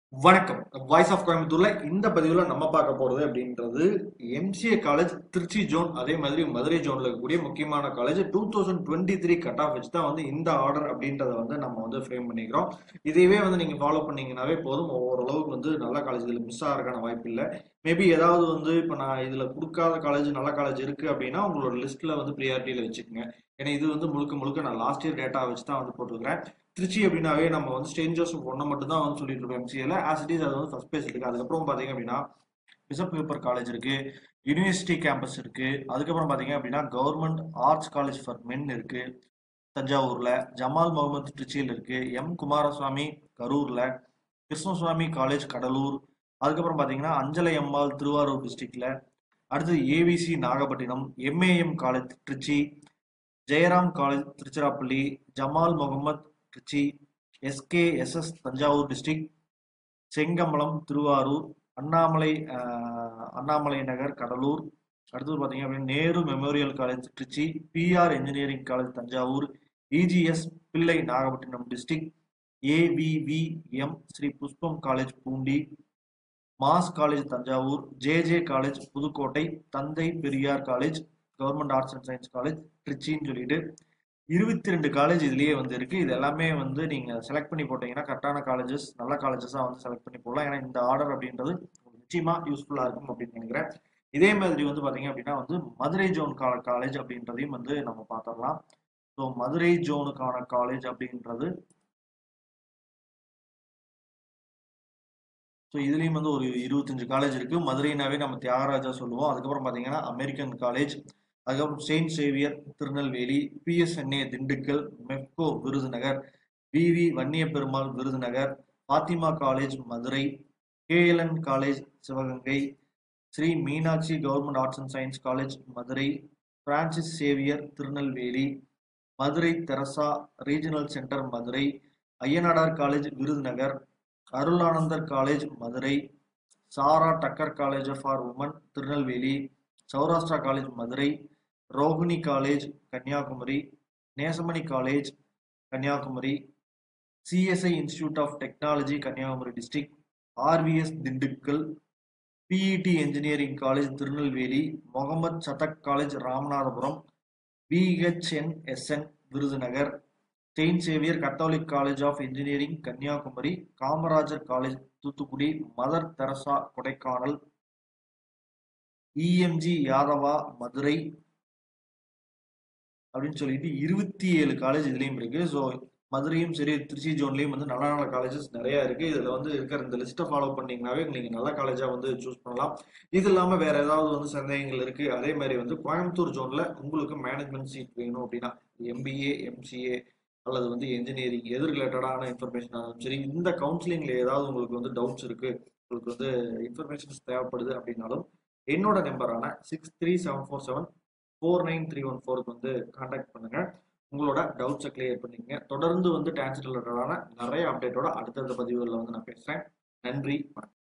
வணக்கம் voice of கோயம்புத்தூர்ல இந்த பதிவுல நம்ம பார்க்க போறது அப்படின்றது எம்சிஏ காலேஜ் திருச்சி ஜோன் அதே மாதிரி மதுரை ஜோன்ல இருக்கக்கூடிய முக்கியமான college two thousand twenty three cut off வச்சு தான் வந்து இந்த ஆர்டர் அப்படின்றத வந்து நம்ம வந்து ஃப்ரேம் பண்ணிக்கிறோம் இதையவே வந்து நீங்க ஃபாலோ பண்ணீங்கன்னாவே போதும் ஓரளவுக்கு வந்து நல்ல காலேஜ்கள் மிஸ் ஆகிறதுக்கான வாய்ப்பு இல்லை மேபி ஏதாவது வந்து இப்போ நான் இதுல கொடுக்காத காலேஜ் நல்ல காலேஜ் இருக்கு அப்படின்னா உங்களோட லிஸ்ட்ல வந்து ப்ரியாரிட்டியில வச்சுக்கோங்க ஏன்னா இது வந்து முழுக்க முழுக்க நான் லாஸ்ட் இயர் டேட்டா வச்சு தான் வந்து போட்டுருக்கிறேன் திருச்சி அப்படின்னாவே நம்ம வந்து ஸ்டேன் ஜோசப் ஒன்றை மட்டும் தான் வந்து சொல்லிட்டு இருக்கோம் எம்சிஏல ஆஸ் இட் இஸ் அது வந்து ஃபர்ஸ்ட் பேஸ் இருக்கு அதுக்கப்புறம் பாத்தீங்க அப்படின்னா பிசப் பேப்பர் காலேஜ் இருக்கு யூனிவர்சிட்டி கேம்பஸ் இருக்கு அதுக்கப்புறம் பாத்தீங்க அப்படின்னா government arts college for men இருக்கு தஞ்சாவூர்ல ஜமால் முகமது திருச்சியில் இருக்கு எம் குமாரசுவாமி கரூர்ல கிருஷ்ணசுவாமி காலேஜ் கடலூர் அதுக்கப்புறம் பாத்தீங்கன்னா அஞ்சலை அம்மாள் திருவாரூர் டிஸ்ட்ரிக்ட்ல அடுத்து AVC Nagapattinam MAM college Trichy Jayaram college Tiruchirappalli Jamal Mohamed Trichy SK SS Thanjavur district Sengamalam Tiruvarur Annamalai ஆஹ், அண்ணாமலை நகர் கடலூர் அடுத்தது பார்த்தீங்க அப்படின்னா Nehru memorial college Trichy PR engineering college Thanjavur EGS Pillai Nagapattinam district AVVM Sri Pushpam college Poondi mass college Thanjavur JJ college Pudukkottai Thanthai Periyar college government arts and science college திருச்சின்னு சொல்லிட்டு இருபத்தி ரெண்டு காலேஜ் இதுலயே வந்து இருக்கு இது எல்லாமே வந்து நீங்க செலக்ட் பண்ணி போட்டீங்கன்னா கரெக்டான காலேஜஸ் நல்ல காலேஜஸா வந்து செலக்ட் பண்ணி போடலாம் ஏன்னா இந்த ஆர்டர் அப்படின்றது உங்களுக்கு நிச்சயமா யூஸ்ஃபுல்லா இருக்கும் அப்படின்னு நினைக்கிறேன் இதே மாதிரி வந்து பாத்தீங்க அப்படின்னா வந்து மதுரை ஜோன் காலேஜ் அப்படின்றதையும் வந்து நம்ம பார்த்துடலாம் ஸோ மதுரை ஜோனுக்கான காலேஜ் அப்படின்றது ஸோ இதுலேயும் வந்து ஒரு இருபத்தஞ்சு காலேஜ் இருக்கு மதுரைனாவே நம்ம தியாகராஜா சொல்லுவோம் அதுக்கப்புறம் பார்த்தீங்கன்னா அமெரிக்கன் காலேஜ் அதுக்கப்புறம் Saint Xavier Tirunelveli PSNA Dindigul Mepco Virudhunagar VV Vanniya Perumal Virudhunagar Fatima college Madurai KLN college Sivaganga Sri Meenakshi government arts and science college Madurai Francis Xavier Tirunelveli Madurai Teresa regional centre Madurai Ayyanadar college Virudhunagar Arulanandar college Madurai Sarah Tucker college for women Tirunelveli Sourashtra college Madurai Rohini college Kanyakumari Nesamony college Kanyakumari CSI institute of technology Kanyakumari district RVS Dindigul PET engineering college Tirunelveli Mohamed Sathak college Ramanathapuram PHNSN Virudhunagar Saint Xavier Catholic college of engineering Kanyakumari Kamarajar college Thoothukudi Mother Teresa Kodaikanal EMG Yadava Madurai அப்படின்னு சொல்லிட்டு இருபத்தி ஏழு college இதுலயும் இருக்கு so மதுரையும் சரி திருச்சி ஜோன்லயும் வந்து நல்ல நல்ல காலேஜஸ் நிறைய இருக்கு இதுல வந்து இருக்கிற இந்த லிஸ்ட்டை ஃபாலோ பண்ணீங்கன்னாவே நீங்க நல்ல காலேஜா வந்து சூஸ் பண்ணலாம் இது இல்லாம வேற ஏதாவது வந்து சந்தேகங்கள் இருக்கு அதே மாதிரி வந்து கோயம்புத்தூர் ஜோன்ல உங்களுக்கு மேனேஜ்மெண்ட் சீட் வேணும் அப்படின்னா எம்பிஏ எம்சிஏ அல்லது வந்து இன்ஜினியரிங் எது ரிலேட்டடான இன்ஃபர்மேஷன் ஆனாலும் சரி இந்த கவுன்சிலிங்ல ஏதாவது உங்களுக்கு வந்து டவுட்ஸ் இருக்கு உங்களுக்கு வந்து இன்ஃபர்மேஷன்ஸ் தேவைப்படுது அப்படின்னாலும் என்னோட நம்பரான six three seven four seven four nine three one ஃபோருக்கு வந்து காண்டாக்ட் பண்ணுங்க உங்களோட டவுட்ஸை கிளியர் பண்ணிக்கங்க தொடர்ந்து வந்து டான்ஸ் ரிலேட்டடான நிறைய அப்டேட்டோட அடுத்தடுத்த பதிவுகளில் வந்து நான் பேசுறேன் நன்றி வணக்கம்